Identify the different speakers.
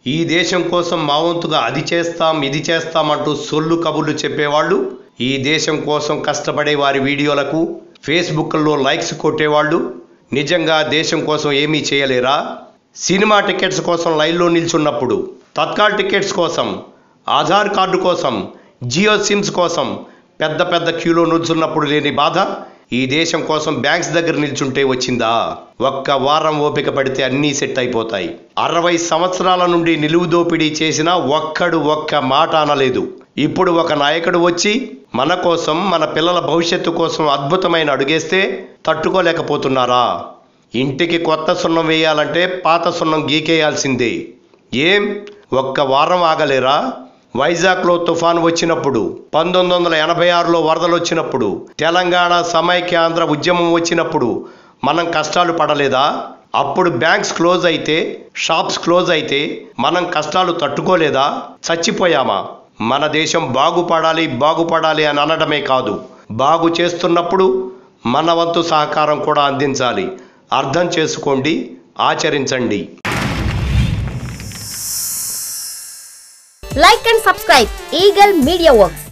Speaker 1: ఈ దేశం కోసం మా వంతుగా అది చేస్తాం ఇది చేస్తాం అంటూ సొల్లు కబుర్లు చెప్పేవాళ్ళు ఈ దేశం కోసం కష్టపడే వారి వీడియోలకు ఫేస్బుక్లో లైక్స్ కొట్టేవాళ్ళు నిజంగా దేశం కోసం ఏమీ చేయలేరా సినిమా టికెట్స్ కోసం లైన్లో నిల్చున్నప్పుడు తత్కాల్ టికెట్స్ కోసం ఆధార్ కార్డు కోసం జియో సిమ్స్ కోసం పెద్ద పెద్ద క్యూలో నిల్చున్నప్పుడు లేని బాధ ఈ దేశం కోసం బ్యాంక్స్ దగ్గర నిల్చుంటే వచ్చిందా ఒక్క వారం ఓపిక పడితే అన్నీ సెట్ అయిపోతాయి అరవై సంవత్సరాల నుండి నిలువు దోపిడీ చేసిన ఒక్కడు ఒక్క మాట అనలేదు ఇప్పుడు ఒక నాయకుడు వచ్చి మన కోసం మన పిల్లల భవిష్యత్తు కోసం అద్భుతమైన అడుగేస్తే తట్టుకోలేకపోతున్నారా ఇంటికి కొత్త సున్నం వేయాలంటే పాత సున్నం గీకేయాల్సిందే ఏం ఒక్క వారం ఆగలేరా వైజాగ్లో తుఫాన్ వచ్చినప్పుడు పంతొమ్మిది వందల ఎనభై ఆరులో వరదలు వచ్చినప్పుడు తెలంగాణ సమైక్యాంధ్ర ఉద్యమం వచ్చినప్పుడు మనం కష్టాలు పడలేదా అప్పుడు బ్యాంక్స్ క్లోజ్ అయితే షాప్స్ క్లోజ్ అయితే మనం కష్టాలు తట్టుకోలేదా చచ్చిపోయామా మన దేశం బాగుపడాలి బాగుపడాలి అని అనడమే కాదు బాగు చేస్తున్నప్పుడు మన వంతు సహకారం కూడా అందించాలి అర్థం చేసుకోండి ఆచరించండి
Speaker 2: Like and subscribe Eagle Media Works.